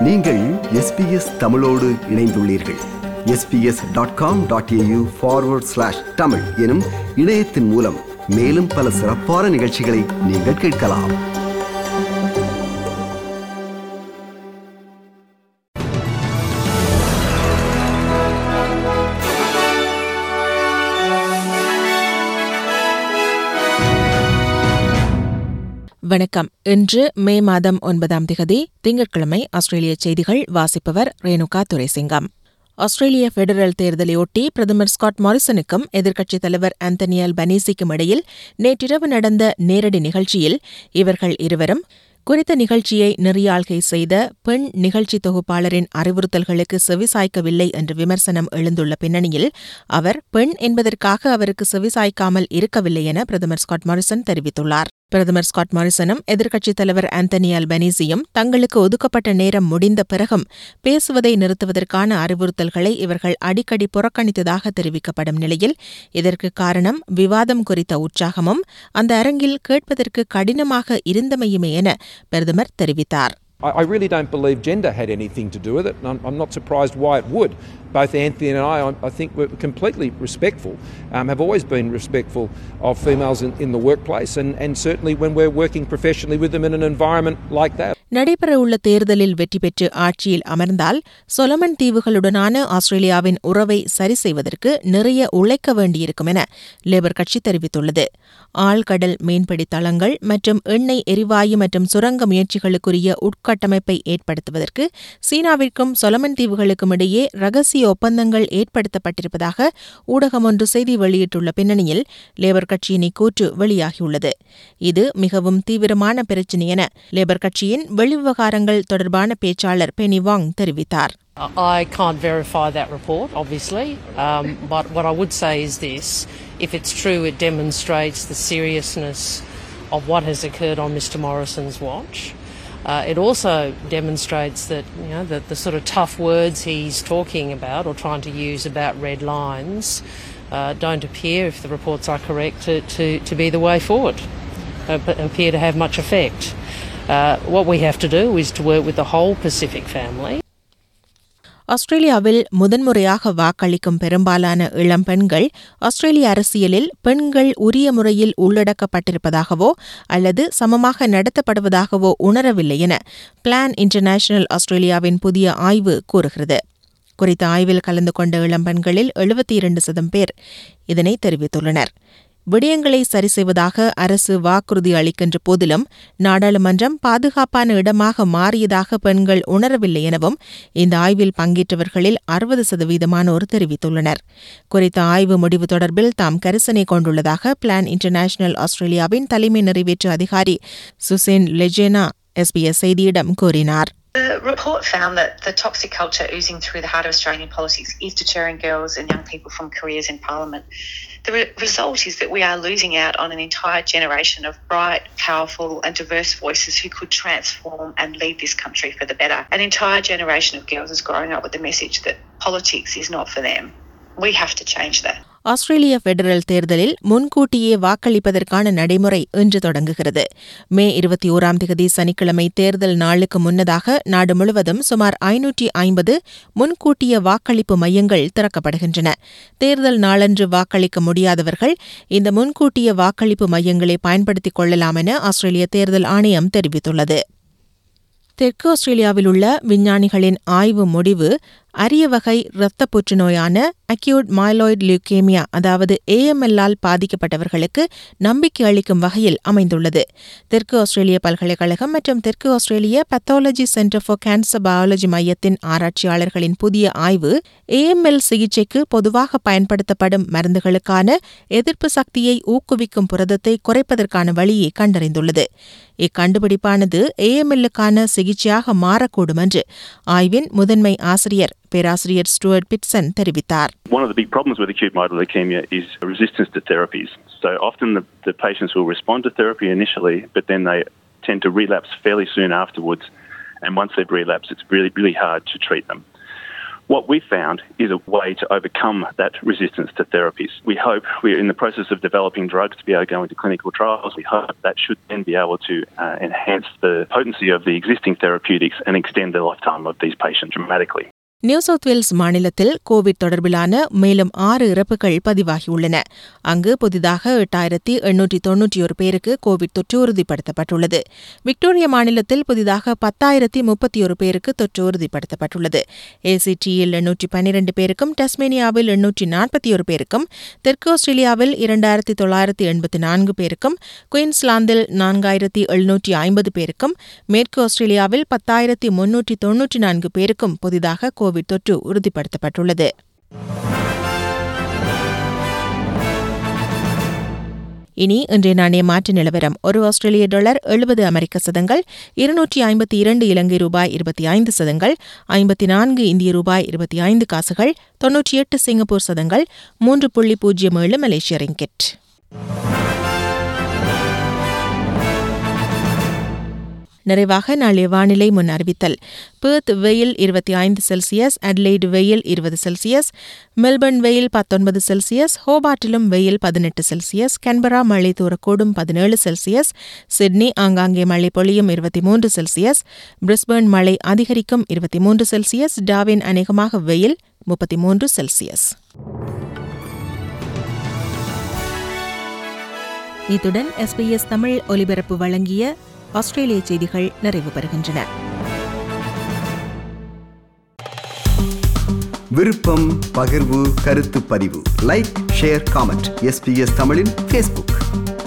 நீங்கள் எஸ்பிஎஸ் தமிழோடு இணைந்துள்ளீர்கள் SBS dot com dot AU forward slash Tamil எனும் இணையத்தின் மூலம் மேலும் பல சிறப்பான நிகழ்ச்சிகளை நீங்கள் கேட்கலாம் வணக்கம் இன்று மே மாதம் ஒன்பதாம் திகதி திங்கட்கிழமை ஆஸ்திரேலிய செய்திகள் வாசிப்பவர் ரேணுகா துரைசிங்கம் ஆஸ்திரேலிய பெடரல் தேர்தலையொட்டி பிரதமர் ஸ்காட் மாரிசனுக்கும் எதிர்க்கட்சித் தலைவர் ஆந்தனியல் பனீசிக்கும் இடையில் நேற்றிரவு நடந்த நேரடி நிகழ்ச்சியில் இவர்கள் இருவரும் குறித்த நிகழ்ச்சியை நெறியாள்கை செய்த பெண் நிகழ்ச்சி தொகுப்பாளரின் அறிவுறுத்தல்களுக்கு செவிசாய்க்கவில்லை என்ற விமர்சனம் எழுந்துள்ள பின்னணியில் அவர் பெண் என்பதற்காக அவருக்கு செவிசாய்க்காமல் இருக்கவில்லை என பிரதமர் ஸ்காட் மாரிசன் தெரிவித்துள்ளார் பிரதமர் ஸ்காட் மாரிசனும் எதிர்க்கட்சித் தலைவர் ஆந்தனி அல்பனீசியும் தங்களுக்கு ஒதுக்கப்பட்ட நேரம் முடிந்த பிறகும் பேசுவதை நிறுத்துவதற்கான அறிவுறுத்தல்களை இவர்கள் அடிக்கடி புறக்கணித்ததாக தெரிவிக்கப்படும் நிலையில் இதற்கு காரணம் விவாதம் குறித்த உற்சாகமும் அந்த அரங்கில் கேட்பதற்கு கடினமாக இருந்தமையுமே என பிரதமர் தெரிவித்தார் I, I really don't believe gender had anything to do with it, and I'm, I'm not surprised why it would. Both Anthony and I, I, I think, were completely respectful, um, have always been respectful of females in, in the workplace, and, and certainly when we're working professionally with them in an environment like that. நடைபெறவுள்ள தேர்தலில் வெற்றி பெற்று ஆட்சியில் அமர்ந்தால் Solomon தீவுகளுடனான ஆஸ்திரேலியாவின் உறவை சரி செய்வதற்கு நிறைய உழைக்க வேண்டியிருக்கும் என லேபர் கட்சி தெரிவித்துள்ளது ஆழ்கடல் மீன்பிடி தளங்கள் மற்றும் எண்ணெய் எரிவாயு மற்றும் சுரங்க முயற்சிகளுக்குரிய உட்கட்டமைப்பை ஏற்படுத்துவதற்கு சீனாவிற்கும் சொலமன் தீவுகளுக்கும் இடையே ரகசிய ஒப்பந்தங்கள் ஏற்படுத்தப்பட்டிருப்பதாக ஊடகம் ஒன்று செய்தி வெளியிட்டுள்ள பின்னணியில் லேபர் கட்சியின் இக்கூற்று வெளியாகியுள்ளது இது மிகவும் தீவிரமான பிரச்சினை என லேபர் கட்சியின் வெளிவிவகாரங்கள் தொடர்பான பேச்சாளர் பெனி வாங் தெரிவித்தார் I can't verify that report, obviously, um, but what I would say is this if it's true, it demonstrates the seriousness of what has occurred on Mr. Morrison's watch. Uh, it also demonstrates that you know that the sort of tough words he's talking about or trying to use about red lines uh, don't appear, if the reports are correct, to, to, to be the way forward. Uh, appear to have much effect. Uh, what we have to do is to work with the whole Pacific family. ஆஸ்திரேலியாவில் முதன்முறையாக வாக்களிக்கும் பெரும்பாலான இளம் பெண்கள் ஆஸ்திரேலிய அரசியலில் பெண்கள் உரிய முறையில் உள்ளடக்கப்பட்டிருப்பதாகவோ அல்லது சமமாக நடத்தப்படுவதாகவோ உணரவில்லை என பிளான் இன்டர்நேஷனல் ஆஸ்திரேலியாவின் புதிய ஆய்வு கூறுகிறது குறித்த ஆய்வில் கலந்து கொண்ட இளம்பெண்களில் எழுபத்தி இரண்டு சதம் பேர் இதனை தெரிவித்துள்ளனர் விடயங்களை சரி செய்வதாக அரசு வாக்குறுதி அளிக்கின்ற போதிலும் நாடாளுமன்றம் பாதுகாப்பான இடமாக மாறியதாக பெண்கள் உணரவில்லை எனவும் இந்த ஆய்வில் பங்கேற்றவர்களில் அறுபது சதவீதமானோர் தெரிவித்துள்ளனர் குறித்த ஆய்வு முடிவு தொடர்பில் தாம் கரிசனை கொண்டுள்ளதாக பிளான் இன்டர்நேஷனல் ஆஸ்திரேலியாவின் தலைமை நிறைவேற்று அதிகாரி சுசேன் லெஜேனா எஸ்பிஎஸ் செய்தியிடம் கூறினார் The report found that the toxic culture oozing through the heart of Australian politics is deterring girls and young people from careers in Parliament. The re- result is that we are losing out on an entire generation of bright, powerful, and diverse voices who could transform and lead this country for the better. An entire generation of girls is growing up with the message that politics is not for them. We have to change that. ஆஸ்திரேலிய federal தேர்தலில் முன்கூட்டியே வாக்களிப்பதற்கான நடைமுறை இன்று தொடங்குகிறது மே இருபத்தி ஓராம் தேதி சனிக்கிழமை தேர்தல் நாளுக்கு முன்னதாக நாடு முழுவதும் சுமார் ஐநூற்றி ஐம்பது முன்கூட்டிய வாக்களிப்பு மையங்கள் திறக்கப்படுகின்றன தேர்தல் நாளன்று வாக்களிக்க முடியாதவர்கள் இந்த முன்கூட்டிய வாக்களிப்பு மையங்களை பயன்படுத்திக் கொள்ளலாம் என ஆஸ்திரேலிய தேர்தல் ஆணையம் தெரிவித்துள்ளது தெற்கு ஆஸ்திரேலியாவில் உள்ள விஞ்ஞானிகளின் ஆய்வு முடிவு அரிய வகை இரத்த புற்றுநோயான அக்யூட் மைலாய்டு லியூகேமியா அதாவது ஏஎம்எல்லால் பாதிக்கப்பட்டவர்களுக்கு நம்பிக்கை அளிக்கும் வகையில் அமைந்துள்ளது தெற்கு ஆஸ்திரேலிய பல்கலைக்கழகம் மற்றும் தெற்கு ஆஸ்திரேலிய pathology centre for cancer biology மையத்தின் ஆராய்ச்சியாளர்களின் புதிய ஆய்வு ஏஎம்எல் சிகிச்சைக்கு பொதுவாக பயன்படுத்தப்படும் மருந்துகளுக்கான எதிர்ப்பு சக்தியை ஊக்குவிக்கும் புரதத்தை குறைப்பதற்கான வழியை கண்டறிந்துள்ளது இக்கண்டுபிடிப்பானது ஏஎம்எல்லுக்கான சிகிச்சையாக மாறக்கூடும் என்று ஆய்வின் முதன்மை ஆசிரியர் பேராசிரியர் ஸ்டுவர்ட் பிட்சன் தெரிவித்தார் One of the big problems with acute myeloid leukemia is resistance to therapies. So often the, the patients will respond to therapy initially, but then they tend to relapse fairly soon afterwards. And once they've relapsed, it's really, really hard to treat them. What we found is a way to overcome that resistance to therapies. We hope we're in the process of developing drugs to be able to go into clinical trials. We hope that should then be able to uh, enhance the potency of the existing therapeutics and extend the lifetime of these patients dramatically. New South Wales மாநிலத்தில் COVID தொடர்பிலான மேலும் ஆறு இறப்புகள் பதிவாகியுள்ளன அங்கு புதிதாக எட்டாயிரத்தி எண்ணூற்றி தொன்னூற்றி ஒரு பேருக்கு கோவிட் தொற்று உறுதிப்படுத்தப்பட்டுள்ளது விக்டோரியா மாநிலத்தில் புதிதாக பத்தாயிரத்தி முப்பத்தி ஒரு பேருக்கு தொற்று உறுதிப்படுத்தப்பட்டுள்ளது ஏசிடியில் எண்ணூற்றி பன்னிரண்டு பேருக்கும் டஸ்மேனியாவில் எண்ணூற்றி நாற்பத்தி ஒரு பேருக்கும் தெற்கு ஆஸ்திரேலியாவில் இரண்டாயிரத்தி தொள்ளாயிரத்தி எண்பத்தி நான்கு பேருக்கும் குயின்ஸ்லாந்தில் நான்காயிரத்தி எழுநூற்றி ஐம்பது பேருக்கும் மேற்கு ஆஸ்திரேலியாவில் பத்தாயிரத்தி முன்னூற்றி தொன்னூற்றி நான்கு பேருக்கும் புதிதாக கோவிட் தொற்று உறுதிப்படுத்தப்பட்டுள்ளது இனி இன்றைய நாணய மாற்று நிலவரம் ஒரு ஆஸ்திரேலிய டாலர் எழுபது அமெரிக்க சதங்கள் இருநூற்றி ஐம்பத்தி இரண்டு இலங்கை ரூபாய் இருபத்தி ஐந்து சதங்கள் ஐம்பத்தி நான்கு இந்திய ரூபாய் இருபத்தி ஐந்து காசுகள் தொன்னூற்றி எட்டு சிங்கப்பூர் சதங்கள் மூன்று புள்ளி பூஜ்ஜியம் ஏழு மலேசிய ரிங்கெட் நிறைவாக நாளைய வானிலை முன் அறிவித்தல் பேர்த் வெயில் இருபத்தி ஐந்து செல்சியஸ் அட்லைடு வெயில் இருபது செல்சியஸ் மெல்பர்ன் வெயில் பத்தொன்பது செல்சியஸ் ஹோபாட்டிலும் வெயில் பதினெட்டு செல்சியஸ் கன்பரா மழை தூரக்கூடும் பதினேழு செல்சியஸ் சிட்னி ஆங்காங்கே மழை பொழியும் இருபத்தி மூன்று செல்சியஸ் பிரிஸ்பர்ன் மழை அதிகரிக்கும் இருபத்தி மூன்று செல்சியஸ் டாவின் அநேகமாக வெயில் முப்பத்தி மூன்று செல்சியஸ் இத்துடன் எஸ்பிஎஸ் தமிழ் ஒலிபரப்பு வழங்கிய ஆஸ்திரேலிய செய்திகள் நிறைவு பெறுகின்றன விருப்பம் பகிர்வு கருத்து பதிவு லைக் ஷேர் காமெண்ட் எஸ்பிஎஸ் தமிழின் ஃபேஸ்புக்